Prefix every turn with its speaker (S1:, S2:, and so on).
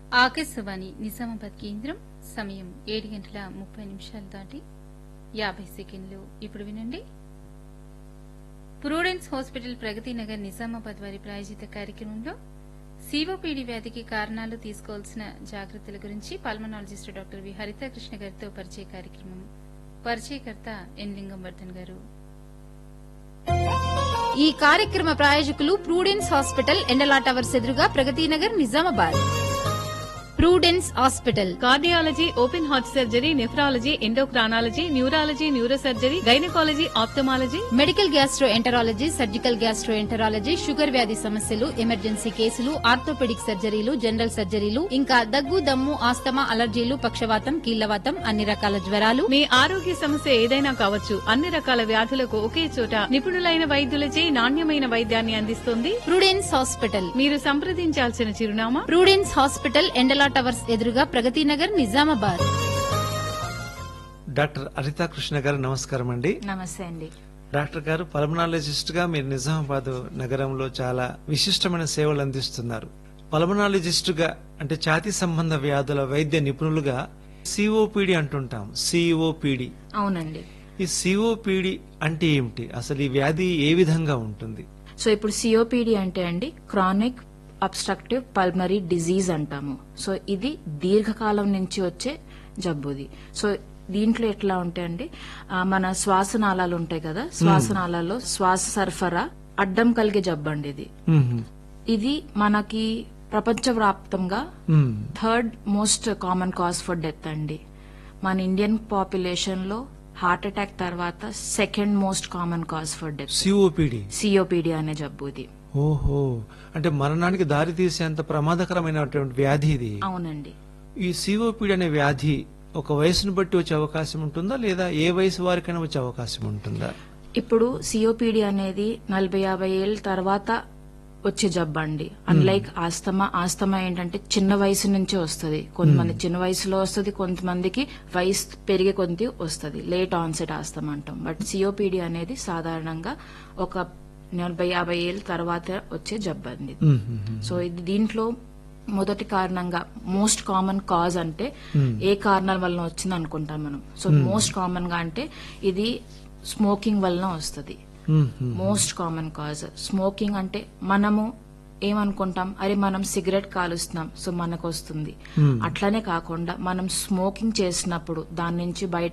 S1: ఆకాశవాణి నిజామాబాద్ కేంద్రం సమయం ఏడు గంటల ముప్పై నిమిషాలు దాటి యాభై సెకండ్లు ఇప్పుడు వినండి ప్రూడెన్స్ హాస్పిటల్ ప్రగతి నగర్ నిజామాబాద్ వారి ప్రాయోజిత కార్యక్రమంలో సిఓపీడీ వ్యాధికి కారణాలు తీసుకోవాల్సిన జాగ్రత్తల గురించి పల్మనాలజిస్ట్ డాక్టర్ వి హరిత కృష్ణ గారితో పరిచయ కార్యక్రమం పరిచయకర్త ఎన్ లింగంవర్ధన్ గారు
S2: ఈ కార్యక్రమ ప్రాయోజకులు ప్రూడెన్స్ హాస్పిటల్ ఎండలా టవర్స్ ఎదురుగా Pragathi Nagar Nizamabad prudence hospital
S3: cardiology open heart surgery nephrology endocrinology neurology neurosurgery gynaecology ophthalmology
S2: medical gastroenterology surgical gastroenterology sugar వ్యాధి సమస్యలు ఎమర్జెన్సీ కేసులు ఆర్థోపెడిక్ సర్జరీలు జనరల్ సర్జరీలు ఇంకా దగ్గు దమ్ము ఆస్తమా అలర్జీలు పక్షవాతం కీళ్లవాతం అన్ని రకాల జ్వరాలు
S3: మీ ఆరోగ్య సమస్య ఏదైనా కావచ్చు అన్ని రకాల వ్యాధులకు ఒకే చోట నిపుణులైన వైద్యులచే నాణ్యమైన వైద్యాన్ని అందిస్తుంది
S2: ప్రూడెన్స్ హాస్పిటల్
S3: మీరు సంప్రదించాల్సిన చిరునామా
S2: ప్రూడెన్స్ హాస్పిటల్ ఎండలా టవర్స్ ఎదురుగా ప్రగతి నగర్ నిజామాబాద్
S4: డాక్టర్ అరితా కృష్ణ గారు నమస్కారం అండి
S5: నమస్తే అండి
S4: డాక్టర్ గారు పల్మనాలజిస్ట్ గా మీరు నిజామాబాద్ నగరంలో చాలా విశిష్టమైన సేవలు అందిస్తున్నారు పల్మనాలజిస్ట్ గా అంటే ఛాతీ సంబంధ వ్యాధుల వైద్య నిపుణులుగా సిఓపిడి అంటుంటాం సిఓపిడి
S5: అవునండి
S4: ఈ సిఓపిడి అంటే ఏమిటి అసలు ఈ వ్యాధి ఏ విధంగా ఉంటుంది
S5: సో ఇప్పుడు సిఓపిడి అంటే అండి క్రానిక్ అబ్స్ట్రక్టివ్ పల్మరీ డిజీజ్ అంటాము సో ఇది దీర్ఘకాలం నుంచి వచ్చే జబ్బుది సో దీంట్లో ఎట్లా ఉంటాయండి ఆ, మన శ్వాసనాళాలు ఉంటాయి కదా శ్వాసనాళాల్లో శ్వాస సరఫరా అడ్డం కలిగే జబ్బు అండి ఇది
S4: మ్మ్.
S5: ఇది మనకి ప్రపంచవ్యాప్తంగా
S4: మ్మ్.
S5: Third most common cause for death అండి మన ఇండియన్ పాపులేషన్ లో హార్ట్ అటాక్ తర్వాత second most common cause for death
S4: COPD
S5: COPD అనే జబ్బు ఇది
S4: ఓహో అంటే మరణానికి దారి తీసేంత ప్రమాదకరమైనటువంటి వ్యాధి ఇది
S5: అవునండి
S4: ఈ సిఓపిడి అనే వ్యాధి ఒక వయసును బట్టి వచ్చే అవకాశం ఉంటుందా లేదా ఏ వయసు వారికైనా వచ్చే అవకాశం ఉంటుందా
S5: ఇప్పుడు సిఓపిడి అనేది నలభై యాభై ఏళ్ళ తర్వాత వచ్చే జబ్బు అండి అన్లైక్ ఆస్తమా ఆస్తమా ఏంటంటే చిన్న వయసు నుంచే వస్తుంది కొంతమంది చిన్న వయసులో వస్తుంది కొంతమందికి వయసు పెరిగే కొద్ది వస్తుంది లేట్ ఆన్సెట్ ఆస్తమా అంటాం బట్ సిఓపిడి అనేది సాధారణంగా ఒక నలభై యాభై ఏళ్ళ తర్వాత వచ్చే జబ్బు అండి
S4: మ్మ్.
S5: సో ఇది దీంట్లో మొదటి కారణంగా మోస్ట్ కామన్ కాజ్ అంటే ఏ కారణాల వలన వచ్చింది అనుకుంటాం మనం సో మోస్ట్ కామన్ గా అంటే ఇది స్మోకింగ్ వలన వస్తుంది
S4: మ్మ్.
S5: మోస్ట్ కామన్ కాజ్ స్మోకింగ్ అంటే మనము ఏమనుకుంటాం అరే మనం సిగరెట్ కాలుస్తున్నాం సో మనకు వస్తుంది అట్లానే కాకుండా మనం స్మోకింగ్ చేసినప్పుడు దాని నుంచి బయట